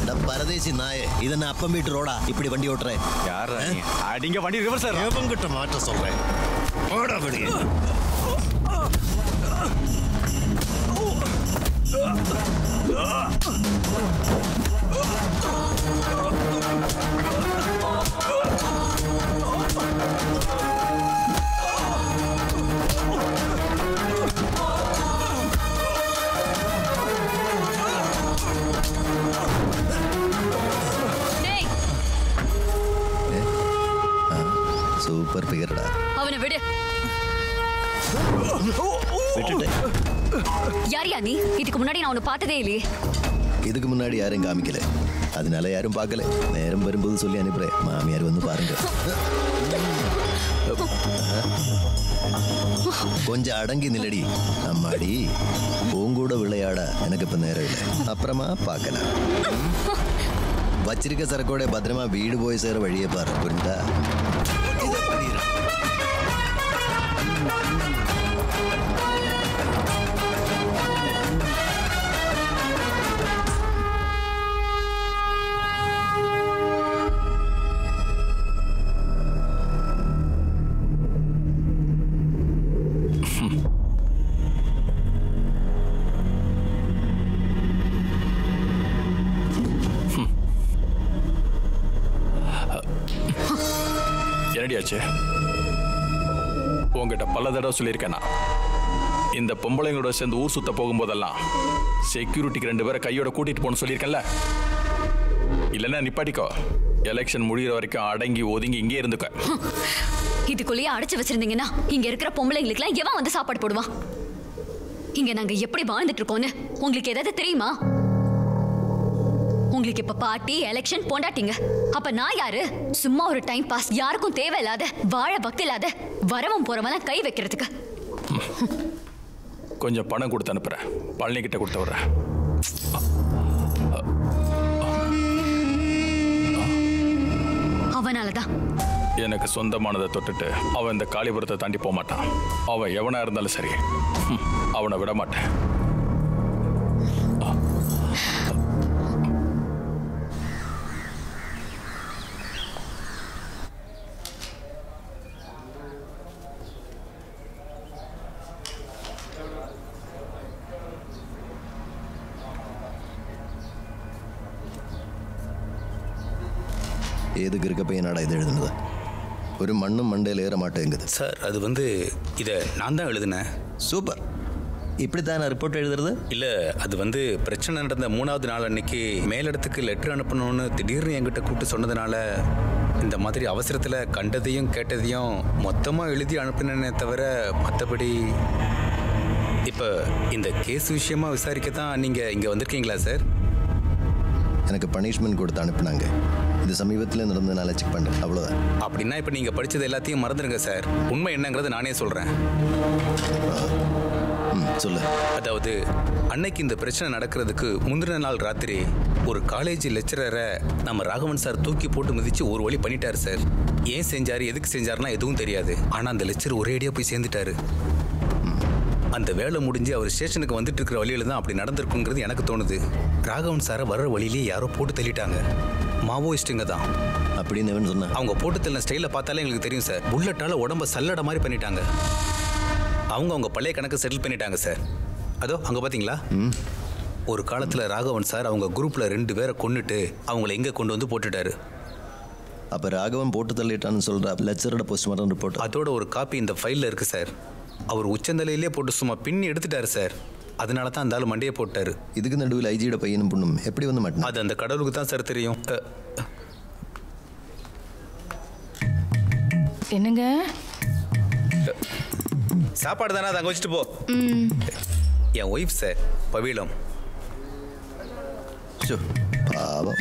இந்த பரதேசி நாயே இதை நான் அப்பம் வீட்டு ரோடா இப்படி வண்டி ஓட்டுறேன் யாரா நீ? அடிங்க வண்டி ரிவர்ஸ் எவங்கிட்ட மாற்ற சொல்றேன் ஓடா வெளியே டேய் சூப்பர் பிகர்டா அவனை விடு விட்டுட்டேன் யாரியா நீ இதுக்கு முன்னாடி நான் உன்னை பார்த்ததே இல்லையே இதுக்கு முன்னாடி யாரும் காமிக்கல அதனால யாரும் பார்க்கல நேரம் வரும்போது சொல்லி அனுப்புறேன் மாமியார் வந்து பாருங்க கொஞ்சம் அடங்கி நிலடி அம்மாடி உங்கூட விளையாட எனக்கு இப்ப நேரம் இல்லை அப்புறமா பார்க்கலாம் வச்சிருக்க சரக்கோட பத்திரமா வீடு போய் சேர வழியை பாரு புரிந்தா இது பண்ணிரு. என்னடி ஆச்சு உங்ககிட்ட பல தடவை சொல்லியிருக்கேனா இந்த பொம்பளைங்களோட சேர்ந்து ஊர் சுத்த போகும்போதெல்லாம் செக்யூரிட்டிக்கு ரெண்டு பேரை கையோட கூட்டிட்டு போகணும்னு சொல்லியிருக்கேன்ல இல்லைன்னா நிப்பாட்டிக்கோ எலெக்ஷன் முடிகிற வரைக்கும் அடங்கி ஒதுங்கி இங்கே இருந்துக்க இதுக்குள்ளேயே அடைச்சு வச்சிருந்தீங்கன்னா இங்க இருக்கிற பொம்பளைங்களுக்குலாம் எவன் வந்து சாப்பாடு போடுவான் இங்க நாங்க எப்படி வாழ்ந்துட்டு இருக்கோம்னு உங்களுக்கு ஏதாவது தெரியுமா உங்களுக்கு இப்ப பார்ட்டி எலெக்ஷன் பொண்டாட்டிங்க அப்ப நான் யாரு சும்மா ஒரு டைம் பாஸ் யாருக்கும் தேவையில்லாத வாழ பக்தி இல்லாத வரவும் போறவன் கை வைக்கிறதுக்கு கொஞ்சம் பணம் கொடுத்து அனுப்புறேன் பழனி கிட்ட கொடுத்து விடுறேன் அவனாலதான் எனக்கு சொந்தமானதை தொட்டுட்டு அவன் இந்த காளிபுரத்தை தாண்டி போக மாட்டான் அவன் எவனா இருந்தாலும் சரி ஹம், அவனை விட மாட்டேன் ஏதுக்கு இருக்க பையனாடா இது எழுதுனது ஒரு மண்ணும் மண்டையில் ஏற மாட்டேங்குது சார் அது வந்து இதை நான் தான் எழுதினேன் சூப்பர் இப்படித்தான் நான் ரிப்போர்ட் எழுதுறது இல்லை அது வந்து பிரச்சனை நடந்த மூணாவது நாள் அன்னைக்கு மேலிடத்துக்கு லெட்டர் அனுப்பணும்னு திடீர்னு என்கிட்ட கூப்பிட்டு சொன்னதுனால இந்த மாதிரி அவசரத்தில் கண்டதையும் கேட்டதையும் மொத்தமாக எழுதி அனுப்பினேனே தவிர மற்றபடி இப்போ இந்த கேஸ் விஷயமா விசாரிக்க தான் நீங்கள் இங்கே வந்திருக்கீங்களா சார் எனக்கு பனிஷ்மெண்ட் கொடுத்து அனுப்புனாங்க இது சமீபத்தில் நடந்ததுனால செக் பண்ணுறேன் அவ்வளோதான் அப்படின்னா இப்போ நீங்கள் படித்தது எல்லாத்தையும் மறந்துடுங்க சார் உண்மை என்னங்கிறத நானே சொல்கிறேன் ம் சொல்லு அதாவது அன்னைக்கு இந்த பிரச்சனை நடக்கிறதுக்கு முந்தின நாள் ராத்திரி ஒரு காலேஜ் லெக்சரரை நம்ம ராகவன் சார் தூக்கி போட்டு மிதிச்சு ஒரு வழி பண்ணிட்டாரு சார் ஏன் செஞ்சாரு எதுக்கு செஞ்சாருன்னா எதுவும் தெரியாது ஆனா அந்த லெக்சர் ஒரேடியா போய் சேர்ந்துட்டாரு அந்த வேலை முடிஞ்சு அவர் ஸ்டேஷனுக்கு வந்துட்டு இருக்கிற வழியில தான் அப்படி நடந்திருக்குங்கிறது எனக்கு தோணுது ராகவன் சாரை வர்ற வழியிலேயே யாரோ போட்டு தள்ளிட்டாங்க மாவோயிஸ்ட்டுங்க தான் அப்படின்னு எவன் சொன்னான் அவங்க போட்டு தள்ளின ஸ்டைலை பார்த்தாலே எங்களுக்கு தெரியும் சார் புல்லட்டால உடம்ப சல்லட மாதிரி பண்ணிட்டாங்க அவங்க அவங்க பழைய கணக்கு செட்டில் பண்ணிட்டாங்க சார் அதோ அங்க பாத்தீங்களா ஒரு காலத்துல ராகவன் சார் அவங்க குரூப்ல ரெண்டு பேரை கொன்னுட்டு அவங்கள எங்க கொண்டு வந்து போட்டுட்டாரு அப்போ ராகவன் போட்டு தள்ளிட்டான்னு சொல்கிற லெக்சரோட போஸ்ட்மார்ட்டம் ரிப்போர்ட் அதோட ஒரு காப்பி இந்த ஃபைல்ல இருக்கு சார் அவர் உச்சந்தலையிலே போட்டு சும்மா பின்னி எடுத்துட்டாரு சார் அதனால தான் அந்த ஆள் மண்டையை போட்டாரு இதுக்கு நடுவில் ஐஜியோட பையனும் பொண்ணும் எப்படி வந்து மாட்டேன் அது அந்த கடவுளுக்கு தான் சார் தெரியும் அ, என்னங்க சாப்பாடு தானே அதை அங்கே வச்சுட்டு போ என் ஒய்ஃப் சார் பவீளம் ஷோ, பாவம்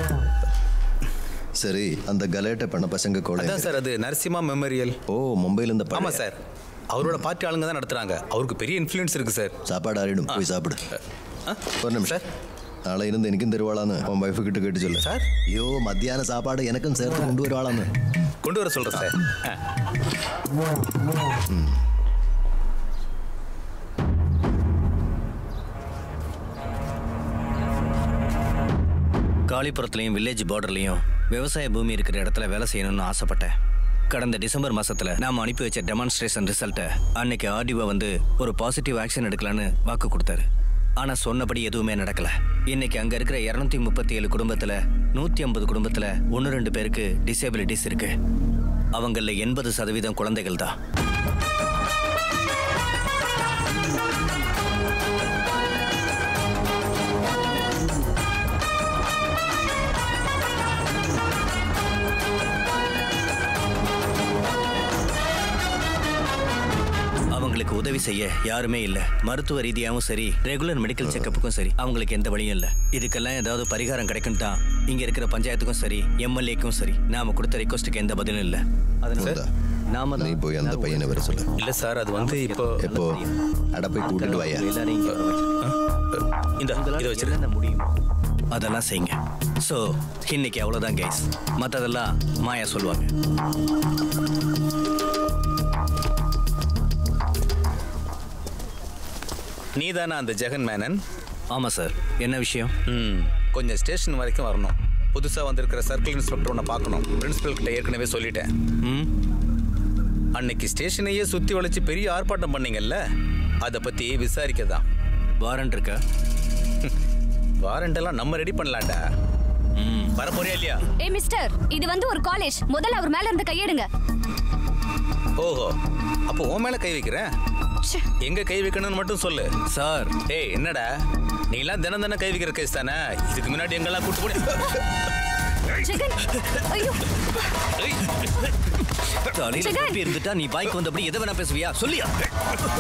சரி அந்த கலேட்டை பண்ண பசங்க கூட அதான் சார் அது நரசிம்மா மெமோரியல் ஓ மும்பைல இருந்து ஆமா சார் அவரோட பார்ட்டி ஆளுங்க தான் நடத்துறாங்க அவருக்கு பெரிய இன்ஃப்ளூயன்ஸ் இருக்கு சார் சாப்பாடு ஆறிடும் போய் சாப்பிடு ஒரு நிமிஷம் சார் நாளை இருந்து எனக்கும் தருவாளான்னு உன் வைஃபு கிட்ட கேட்டு சொல்லு சார் ஐயோ மத்தியான சாப்பாடு எனக்கும் சேர்த்து கொண்டு வருவாளான்னு கொண்டு வர சொல்றேன் சார் ஆ. காளிபுரத்துலையும் வில்லேஜ் பார்டர்லையும் விவசாய பூமி இருக்கிற இடத்துல வேலை செய்யணும்னு ஆசைப்பட்டேன் கடந்த டிசம்பர் மாசத்துல நாம அனுப்பி வச்ச டெமான்ஸ்ட்ரேஷன் ரிசல்ட்டை அன்னைக்கு ஆர்டிஓ வந்து ஒரு பாசிட்டிவ் ஆக்ஷன் எடுக்கலான்னு வாக்கு கொடுத்தாரு ஆனா சொன்னபடி எதுவுமே நடக்கல இன்னைக்கு அங்க இருக்கிற இருநூத்தி முப்பத்தி ஏழு குடும்பத்துல நூத்தி ஐம்பது குடும்பத்துல ஒன்று ரெண்டு பேருக்கு டிசேபிலிட்டிஸ் இருக்கு அவங்கள எண்பது சதவீதம் குழந்தைகள் தான் அவங்களுக்கு உதவி செய்ய யாருமே இல்ல மருத்துவ ரீதியாகவும் சரி ரெகுலர் மெடிக்கல் செக்கப்புக்கும் சரி அவங்களுக்கு எந்த வழியும் இல்ல இதுக்கெல்லாம் ஏதாவது பரிகாரம் கிடைக்கும் தான் இங்க இருக்கிற பஞ்சாயத்துக்கும் சரி எம்எல்ஏக்கும் சரி நாம கொடுத்த ரிக்வஸ்ட்டுக்கு எந்த பதிலும் இல்ல அதனால முருகா, நாம நீ போய் அந்த பையனை வர சொல்லு இல்ல சார் அது வந்து இப்போ எப்போ அட போய் கூட்டிட்டு வாயா எல்லாரையும் இங்க வர வச்சு இந்த இதை வச்சிரு என்னென்ன முடியுமோ அதெல்லாம் செய்யுங்க ஸோ இன்னைக்கு அவ்வளோதான் கைஸ் மற்றதெல்லாம் மாயா சொல்லுவாங்க நீ தானே அந்த ஜெகன் மேனன் ஆமாம் சார் என்ன விஷயம் ம் கொஞ்சம் ஸ்டேஷன் வரைக்கும் வரணும் புதுசாக வந்திருக்கிற சர்க்கிள் இன்ஸ்பெக்டர் உன்னை பார்க்கணும் பிரின்சிபல் கிட்ட ஏற்கனவே சொல்லிட்டேன் ம் அன்னைக்கு ஸ்டேஷனையே சுற்றி வளைச்சு பெரிய ஆர்ப்பாட்டம் பண்ணீங்கல்ல அதை பற்றி விசாரிக்க தான் வாரண்ட் இருக்கா வாரண்ட் எல்லாம் நம்ம ரெடி பண்ணலாம்டா ம் வர போறியா இல்லையா ஏ மிஸ்டர் இது வந்து ஒரு காலேஜ் முதல்ல அவர் மேல இருந்து கையெடுங்க ஓஹோ அப்போ உன் மேல கை வைக்கிறேன் ச்சே. எங்க கை வைக்கணும்னு மட்டும் சொல்லு சார் ஏய் என்னடா நீ எல்லாம் தினம் தினம் கை வைக்கிற கேஸ் தானே இதுக்கு முன்னாடி எங்கெல்லாம் கூட்டு போனி ஜெகன் ஐயோ தலையில ஜெகன்! தொப்பி இருந்துட்டா நீ பாய்க்கு வந்தபடி எதை வேணா பேசுவியா சொல்லியா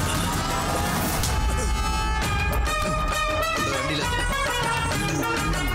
இந்த வண்டியில